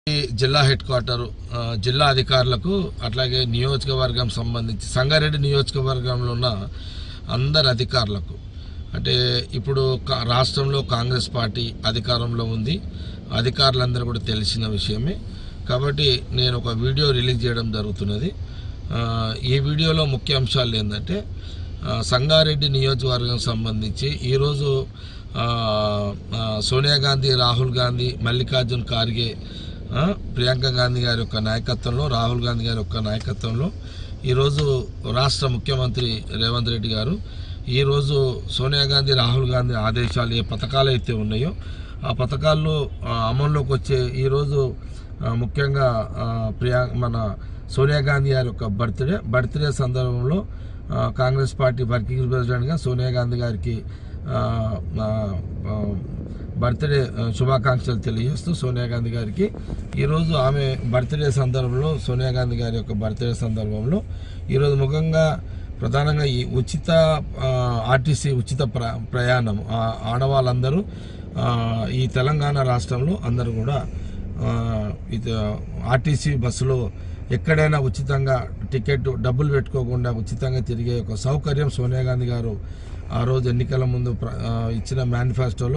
ఈ జిల్లా head quarter ఆ, జిల్లా అధికారులకు అట్లాగే నియోజకవర్గం సంబంధించి సంగారెడ్డి నియోజకవర్గంలో ఉన్న అందరి అధికారులకు అంటే ఇప్పుడు కా- రాష్ట్రంలో కాంగ్రెస్ పార్టీ అధికారంలో ఉంది అధికారులందరూ కూడా తెలిసిన విషయమే కాబట్టి నేను ఒక వీడియో రిలీజ్ చేయడం జరుగుతున్నది ఆ, ఈ వీడియోలో ముఖ్య అంశాలు ఏంటంటే ఆ, సంగారెడ్డి నియోజకవర్గం సంబంధించి ఈరోజు ఆ, ఆ, సోనియా గాంధీ రాహుల్ గాంధీ మల్లికార్జున్ ఖార్గే ఆ, ప్రియాంక గాంధీ గారి యొక్క నాయకత్వంలో రాహుల్ గాంధీ గారి యొక్క నాయకత్వంలో ఈరోజు రాష్ట్ర ముఖ్యమంత్రి రేవంత్ రెడ్డి గారు ఈరోజు సోనియా గాంధీ రాహుల్ గాంధీ ఆదేశాలు ఏ పథకాలు అయితే ఉన్నాయో ఆ పథకాల్లో ఆ, అమల్లోకి వచ్చే ఈరోజు ఆ, ముఖ్యంగా ఆ, ప్రియా మన సోనియా గాంధీ గారి యొక్క బర్త్డే బర్త్డే సందర్భంలో ఆ, కాంగ్రెస్ పార్టీ వర్కింగ్ ప్రెసిడెంట్గా సోనియా గాంధీ గారికి ఆ, ఆ, ఆ, బర్త్డే ఆ, శుభాకాంక్షలు తెలియజేస్తూ సోనియా గాంధీ గారికి ఈరోజు ఆమె బర్త్డే సందర్భంలో సోనియా గాంధీ గారి యొక్క బర్త్డే సందర్భంలో ఈరోజు ముఖంగా ప్రధానంగా ఈ ఉచిత ఆ, ఆర్టీసీ ఉచిత ప్ర ప్రయాణం ఆ, ఆడవాళ్ళందరూ ఆ, ఈ తెలంగాణ రాష్ట్రంలో అందరూ కూడా ఆ, ఇది ఆర్టీసీ బస్సులో ఎక్కడైనా ఉచితంగా టికెట్ డబ్బులు పెట్టుకోకుండా ఉచితంగా తిరిగే ఒక సౌకర్యం సోనియా గాంధీ గారు ఆ రోజు ఎన్నికల ముందు ప్ర- ఆ, ఇచ్చిన మేనిఫెస్టోలో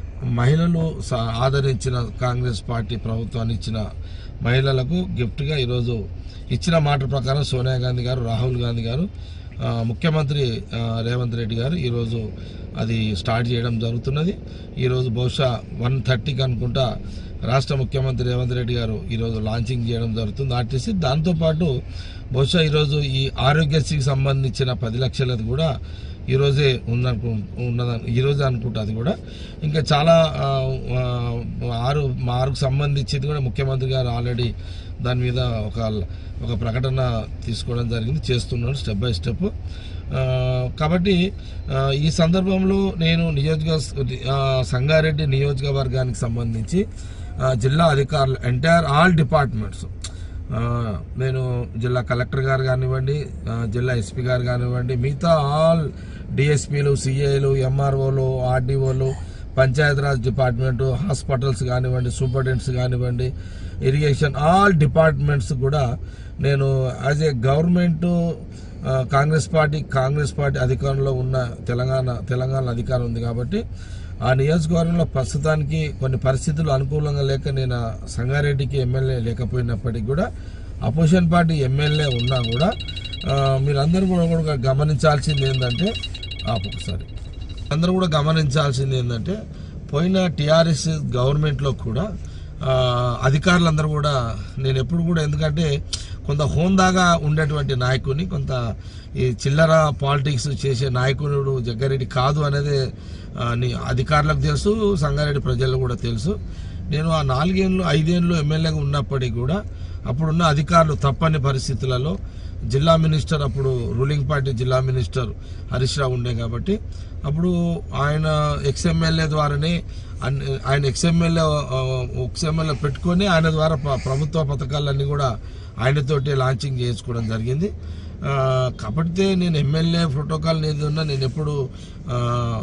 మహిళలు స- ఆదరించిన కాంగ్రెస్ పార్టీ ప్రభుత్వాన్ని ఇచ్చిన మహిళలకు గిఫ్ట్గా ఈరోజు ఇచ్చిన మాట ప్రకారం సోనియా గాంధీ గారు రాహుల్ గాంధీ గారు ఆ, ముఖ్యమంత్రి ఆ, రేవంత్ రెడ్డి గారు ఈరోజు అది స్టార్ట్ చేయడం జరుగుతున్నది ఈరోజు బహుశా వన్ థర్టీకి అనుకుంటా రాష్ట్ర ముఖ్యమంత్రి రేవంత్ రెడ్డి గారు ఈరోజు లాంచింగ్ చేయడం జరుగుతుంది ఆర్టీసీ దాంతోపాటు బహుశా ఈరోజు ఈ ఆరోగ్యశ్రీకి సంబంధించిన పది లక్షలది కూడా ఈరోజే ఉందనుకు ఉన్నదని ఈరోజే అనుకుంటా అది కూడా ఇంకా చాలా ఆ, ఆ, ఆరు మా ఆరుకు సంబంధించింది కూడా ముఖ్యమంత్రి గారు ఆల్రెడీ దాని మీద ఒక ఒక ప్రకటన తీసుకోవడం జరిగింది చేస్తున్నాడు స్టెప్ బై స్టెప్ ఆ, కాబట్టి ఆ, ఈ సందర్భంలో నేను నియోజక ఆ, సంగారెడ్డి నియోజకవర్గానికి సంబంధించి ఆ, జిల్లా అధికారులు ఎంటైర్ ఆల్ డిపార్ట్మెంట్స్ ఆ, నేను జిల్లా కలెక్టర్ గారు కానివ్వండి ఆ, జిల్లా ఎస్పీ గారు కానివ్వండి మిగతా ఆల్ డిఎస్పీలు సిఐలు ఎంఆర్ఓలు ఆర్డీఓలు పంచాయతీరాజ్ డిపార్ట్మెంట్ హాస్పిటల్స్ కానివ్వండి సూపరింటెండెంట్స్ కానివ్వండి ఇరిగేషన్ ఆల్ డిపార్ట్మెంట్స్ కూడా నేను యాజ్ ఏ గవర్నమెంట్ ఆ, కాంగ్రెస్ పార్టీ కాంగ్రెస్ పార్టీ అధికారంలో ఉన్న తెలంగాణ తెలంగాణ అధికారం ఉంది కాబట్టి ఆ నియోజకవర్గంలో ప్రస్తుతానికి కొన్ని పరిస్థితులు అనుకూలంగా లేక నేను ఆ సంగారెడ్డికి ఎమ్మెల్యే లేకపోయినప్పటికీ కూడా అపోజిషన్ పార్టీ ఎమ్మెల్యే ఉన్నా కూడా ఆ, మీరందరూ కూడా కూడా గమనించాల్సింది ఏంటంటే ఆపు ఒకసారి అందరూ కూడా గమనించాల్సింది ఏంటంటే పోయిన టీఆర్ఎస్ గవర్నమెంట్లో కూడా ఆ, అధికారులందరూ కూడా నేను ఎప్పుడు కూడా ఎందుకంటే కొంత హోందాగా ఉండేటువంటి నాయకుడిని కొంత ఈ చిల్లర పాలిటిక్స్ చేసే నాయకుడు జగ్గారెడ్డి కాదు అనేది ఆ, నీ- అధికారులకు తెలుసు సంగారెడ్డి ప్రజలకు కూడా తెలుసు నేను ఆ నాలుగేళ్ళు ఐదేళ్ళు ఎమ్మెల్యేగా ఉన్నప్పటికీ కూడా అప్పుడున్న అధికారులు తప్పని పరిస్థితులలో జిల్లా మినిస్టర్ అప్పుడు రూలింగ్ పార్టీ జిల్లా మినిస్టర్ హరీష్ రావు ఉండే కాబట్టి అప్పుడు ఆయన ఎక్స్ఎమ్మెల్యే ద్వారానే అన్ని- ఆయన ఎక్స్ఎమ్మెల్యే ఎక్స్ఎమ్మెల్యే పెట్టుకొని ఆయన ద్వారా ప్ర- ప్రభుత్వ పథకాలన్నీ కూడా ఆయనతోటి లాంచింగ్ చేసుకోవడం జరిగింది ఆ, కాబట్టి నేను ఎమ్మెల్యే ప్రోటోకాల్ ఏది ఉన్నా నేను ఎప్పుడు ఆ,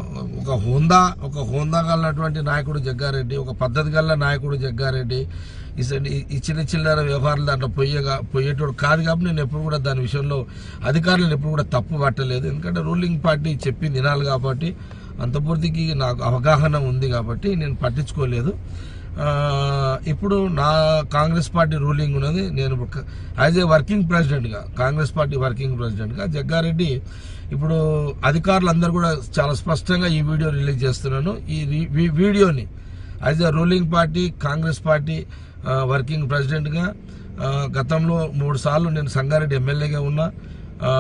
ఒక హోందా ఒక హోందా గలటువంటి నాయకుడు జగ్గారెడ్డి ఒక పద్ధతి గల నాయకుడు జగ్గారెడ్డి ఈ స- ఈ- ఈ చిన్న చిల్లర వ్యవహారాలు దాంట్లో పొయ్యగా పొయ్యేటోడు కాదు కాబట్టి నేను ఎప్పుడు కూడా దాని విషయంలో అధికారులను ఎప్పుడు కూడా తప్పు పట్టలేదు ఎందుకంటే రూలింగ్ పార్టీ చెప్పింది వినాలి కాబట్టి అంత పూర్తికి నాకు అవగాహన ఉంది కాబట్టి నేను పట్టించుకోలేదు ఆ, ఇప్పుడు నా కాంగ్రెస్ పార్టీ రూలింగ్ ఉన్నది నేను యాజ్ ఏ వర్కింగ్ ప్రెసిడెంట్గా కాంగ్రెస్ పార్టీ వర్కింగ్ ప్రెసిడెంట్గా జగ్గారెడ్డి ఇప్పుడు అధికారులందరూ కూడా చాలా స్పష్టంగా ఈ వీడియో రిలీజ్ చేస్తున్నాను ఈ రి- ఈ వీడియోని as a ruling party Congress party ఆ, వర్కింగ్ ప్రెసిడెంట్గా ఆ, గతంలో మూడు సార్లు నేను సంగారెడ్డి ఎమ్మెల్యేగా ఉన్నా ఆ,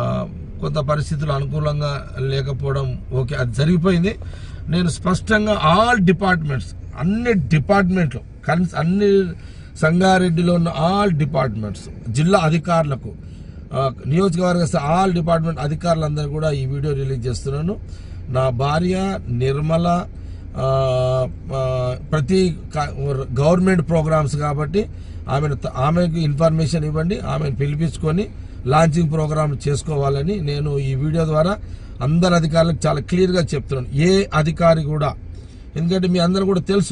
కొంత పరిస్థితులు అనుకూలంగా లేకపోవడం ఓకే అది జరిగిపోయింది నేను స్పష్టంగా ఆల్ డిపార్ట్మెంట్స్ అన్ని డిపార్ట్మెంట్లు కన్ అన్ని సంగారెడ్డిలో ఉన్న ఆల్ డిపార్ట్మెంట్స్ జిల్లా అధికారులకు ఆ, నియోజకవర్గ స్థా- ఆల్ డిపార్ట్మెంట్ అధికారులందరూ కూడా ఈ వీడియో రిలీజ్ చేస్తున్నాను నా భార్య నిర్మల ఆ, ఆ, ప్రతి క- గవర్నమెంట్ ప్రోగ్రామ్స్ కాబట్టి ఆమెను త- ఆమెకు ఇన్ఫర్మేషన్ ఇవ్వండి ఆమెను పిలిపించుకొని లాంచింగ్ ప్రోగ్రామ్ చేసుకోవాలని నేను ఈ వీడియో ద్వారా అందరు అధికారులకు చాలా క్లియర్గా చెప్తున్నాను ఏ అధికారి కూడా ఎందుకంటే మీ అందరూ కూడా తెలుసు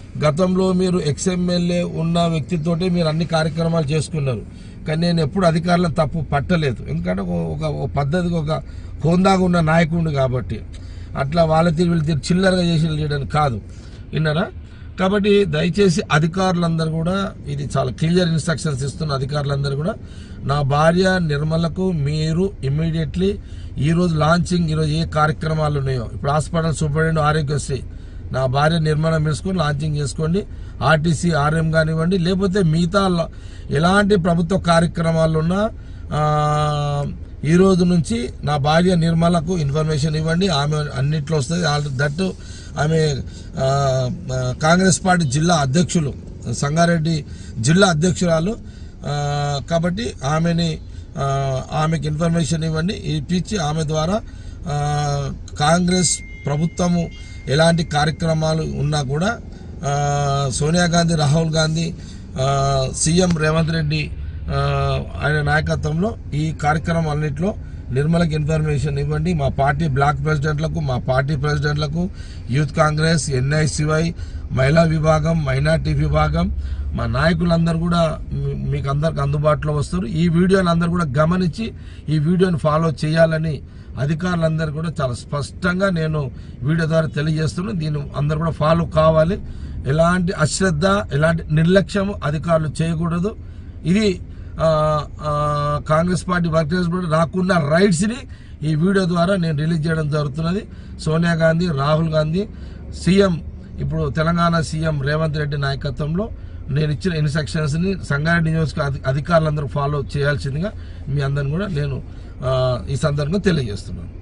గతంలో మీరు ఎక్స్ఎమ్మెల్యే ఉన్న వ్యక్తితోటే మీరు అన్ని కార్యక్రమాలు చేసుకున్నారు కానీ నేను ఎప్పుడు అధికారులను తప్పు పట్టలేదు ఎందుకంటే ఒక- ఒక ఒక పద్ధతికి ఒక హోందాగా ఉన్న నాయకుడు కాబట్టి అట్లా వాళ్ళ తీరు వీళ్ళ తీరు చిల్లరగా చేసి చేయడానికి కాదు విన్నారా కాబట్టి దయచేసి అధికారులందరూ కూడా ఇది చాలా క్లియర్ ఇన్స్ట్రక్షన్స్ ఇస్తున్న అధికారులందరూ కూడా నా భార్య నిర్మలకు మీరు ఇమ్మీడియట్లీ ఈరోజు లాంచింగ్ ఈరోజు ఏ కార్యక్రమాలు ఉన్నాయో ఇప్పుడు హాస్పిటల్ సూపరింటెండెంట్ ఆరోగ్యశ్రీ నా భార్య నిర్మాణ చేసుకొని లాంచింగ్ చేసుకోండి ఆర్టీసీ ఆర్ఎం కానివ్వండి లేకపోతే మిగతా ల- ఎలాంటి ప్రభుత్వ కార్యక్రమాలు ఉన్నా ఆ, ఈ రోజు నుంచి నా భార్య నిర్మలకు ఇన్ఫర్మేషన్ ఇవ్వండి ఆమె అన్నిట్లో వస్తుంది ఆల్- దట్టు ఆమె ఆ, ఆ, కాంగ్రెస్ పార్టీ జిల్లా అధ్యక్షులు సంగారెడ్డి జిల్లా అధ్యక్షురాలు ఆ, కాబట్టి ఆమెని ఆ, ఆమెకి ఇన్ఫర్మేషన్ ఇవ్వండి ఇప్పించి ఆమె ద్వారా ఆ, కాంగ్రెస్ ప్రభుత్వము ఎలాంటి కార్యక్రమాలు ఉన్నా కూడా ఆ, సోనియా గాంధీ రాహుల్ గాంధీ ఆ, సీఎం రేవంత్ రెడ్డి ఆ, ఆయన నాయకత్వంలో ఈ కార్యక్రమాలన్నింటిలో నిర్మలకు ఇన్ఫర్మేషన్ ఇవ్వండి మా పార్టీ బ్లాక్ ప్రెసిడెంట్లకు మా పార్టీ ప్రెసిడెంట్లకు యూత్ కాంగ్రెస్ ఎన్ఐసివై మహిళా విభాగం మైనార్టీ విభాగం మా నాయకులందరూ కూడా మీ- మీకు అందరికి అందుబాటులో వస్తారు ఈ వీడియోని అందరూ కూడా గమనించి ఈ వీడియోని ఫాలో చేయాలని అధికారులందరూ కూడా చాలా స్పష్టంగా నేను వీడియో ద్వారా తెలియజేస్తున్నాను దీన్ని అందరూ కూడా ఫాలో కావాలి ఎలాంటి అశ్రద్ధ ఎలాంటి నిర్లక్ష్యం అధికారులు చేయకూడదు ఇది ఆ, ఆ, కాంగ్రెస్ పార్టీ వర్కర్స్ కూడా నాకున్న రైట్స్ ని ఈ వీడియో ద్వారా నేను రిలీజ్ చేయడం జరుగుతున్నది సోనియా గాంధీ రాహుల్ గాంధీ సీఎం ఇప్పుడు తెలంగాణ సీఎం రేవంత్ రెడ్డి నాయకత్వంలో నేను ఇచ్చిన ఇన్స్ట్రక్షన్స్ ని సంగారెడ్డి నియోజక అధి- అధికారులందరూ ఫాలో చేయాల్సిందిగా మీ అందరిని కూడా నేను ఆ, ఈ సందర్భంగా తెలియజేస్తున్నాను